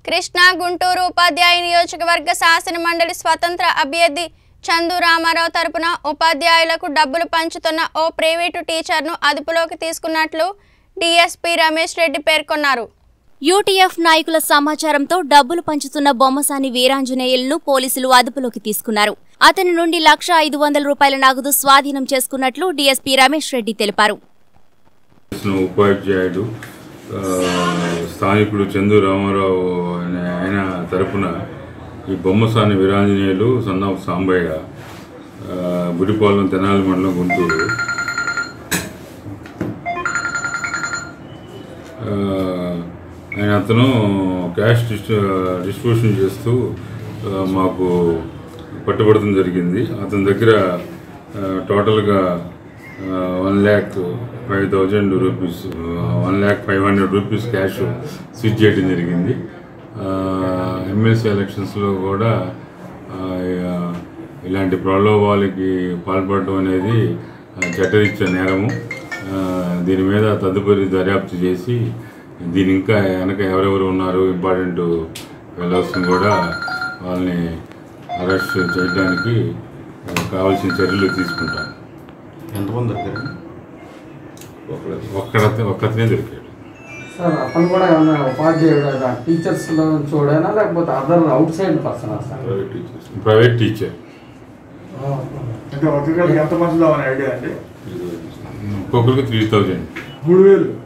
కృష్ణా గుంటూరు ఉపాధ్యాయ నియోజకవర్గ శాసన మండలి స్వతంత్ర అభ్యర్థి చందు రామారావు తరపున ఉపాధ్యాయులకు డబ్బులు పంచుతున్న ఓ ప్రైవేటు టీచర్ను అదుపులోకి తీసుకున్నట్లు డీఎస్పీ రమేష్ రెడ్డి పేర్కొన్నారు యూటీఎఫ్ నాయకుల సమాచారంతో డబ్బులు పంచుతున్న బొమ్మసాని వీరాంజనేయులను పోలీసులు అదుపులోకి తీసుకున్నారు అతని నుండి లక్ష ఐదు వందల రూపాయల నగదు స్వాధీనం చేసుకున్నట్లు డీఎస్పీ రమేష్ రెడ్డి తెలిపారు చేసిన ఉపాధ్యాయుడు ఆ, స్థానికుడు చందు రామారావు అనే ఆయన తరపున ఈ బొమ్మసాని వీరాంజనేయులు సన్నాఫ్ సాంబయ్య ఆ, బుడిపాలెం తెనాలి మండలం గుంటూరు ఆ, ఆయన అతను క్యాష్ డిస్ట్రి డిస్ట్రిబ్యూషన్ చేస్తూ ఆ, మాకు పట్టుబడటం జరిగింది అతని దగ్గర ఆ, టోటల్గా one lakh five thousand rupees one lakh five hundred rupees cash switch చేయడం జరిగింది ఎమ్మెల్సీ ఎలక్షన్స్లో కూడా ఆ, ఇలాంటి ప్రలోభాలకి పాల్పడడం అనేది ఆ, చట్టరీత్యా నేరము ఆ, దీని మీద తదుపరి దర్యాప్తు చేసి దీని ఇంకా వెనక ఎవరెవరు ఉన్నారు ఇంపార్టెంట్ ఫెలోస్ని కూడా వాళ్ళని అరెస్ట్ చేయడానికి ఆ, కావాల్సిన చర్యలు తీసుకుంటాం ఎంతమంది దొరికారు ఒక్కడ ఒక్కతనే దొరికాడు సార్ అతను కూడా ఏమన్నా ఉపాధ్యాయుడు టీచర్స్ లో చూడేనా లేకపోతే other outside person sir private teacher private teacher అంటే ఒక్కొక్కరికి ఎంత పంచుదామని ఐడియా అండి ఒక్కొక్కరికి త్రీ థౌజండ్ మూడు వేలు